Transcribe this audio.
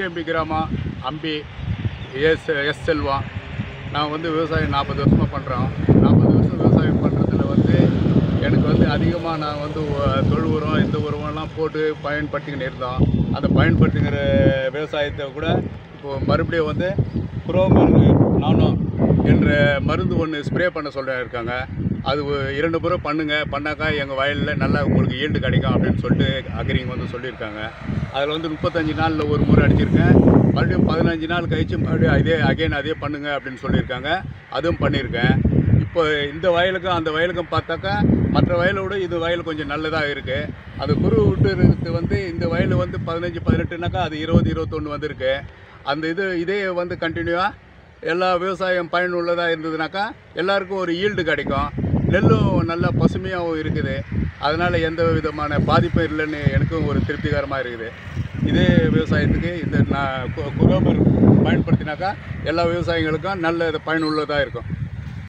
CMP கிராமம் அம்பி S S செல்வம் நான் வந்து விவசாயம் நாற்பது வருஷமாக பண்ணுறோம் நாற்பது வருஷம் விவசாயம் பண்ணுறதுல வந்து எனக்கு வந்து அதிகமாக நான் வந்து ஒ- தொழு உரம் இந்த உரமெல்லாம் போட்டு பயன்படுத்திக்கிட்டு இருந்தோம் அந்த பயன்படுத்திக்கிற விவசாயத்தை கூட இப்போது மறுபடியும் வந்து குரோமர் நானும் என்ற மருந்து ஒன்று ஸ்ப்ரே பண்ண சொல்ல இருக்காங்க அது ஒ- இரண்டு முறை பண்ணுங்க பண்ணாக்கா எங்கள் வயலில் நல்லா உங்களுக்கு ஈல்டு கிடைக்கும் அப்படின்னு சொல்லிட்டு அக்ரிங்க வந்து சொல்லியிருக்காங்க அதில் வந்து முப்பத்தஞ்சு நாளில் ஒரு முறை அடிச்சிருக்கேன் மறுபடியும் பதினஞ்சு நாள் கழிச்சு மறுபடியும் அதே அகைன் அதே பண்ணுங்க அப்படின்னு சொல்லியிருக்காங்க அதுவும் பண்ணியிருக்கேன் இப்போ இந்த வயலுக்கும் அந்த வயலுக்கும் பார்த்தாக்கா மற்ற வயலை விட இது வயல் கொஞ்சம் நல்லதாக இருக்குது அது குரு விட்டு இருக்கிறது வந்து இந்த வயல் வந்து பதினஞ்சு பதினெட்டுனாக்கா அது இருபது இருபத்தொன்று வந்திருக்கு அந்த இது இதே வந்து கண்டினியூவாக எல்லா விவசாயம் பயனுள்ளதாக இருந்ததுனாக்கா எல்லாருக்கும் ஒரு ஈல்டு கிடைக்கும் நெல்லும் நல்லா பசுமையாகவும் இருக்குது அதனால் எந்த விதமான பாதிப்பும் இல்லைன்னு எனக்கும் ஒரு திருப்திகரமாக இருக்குது இதே விவசாயத்துக்கு இந்த நான் கு- குரோமர் பயன்படுத்தினாக்கா எல்லா விவசாயிகளுக்கும் நல்ல பயனுள்ளதாக இருக்கும்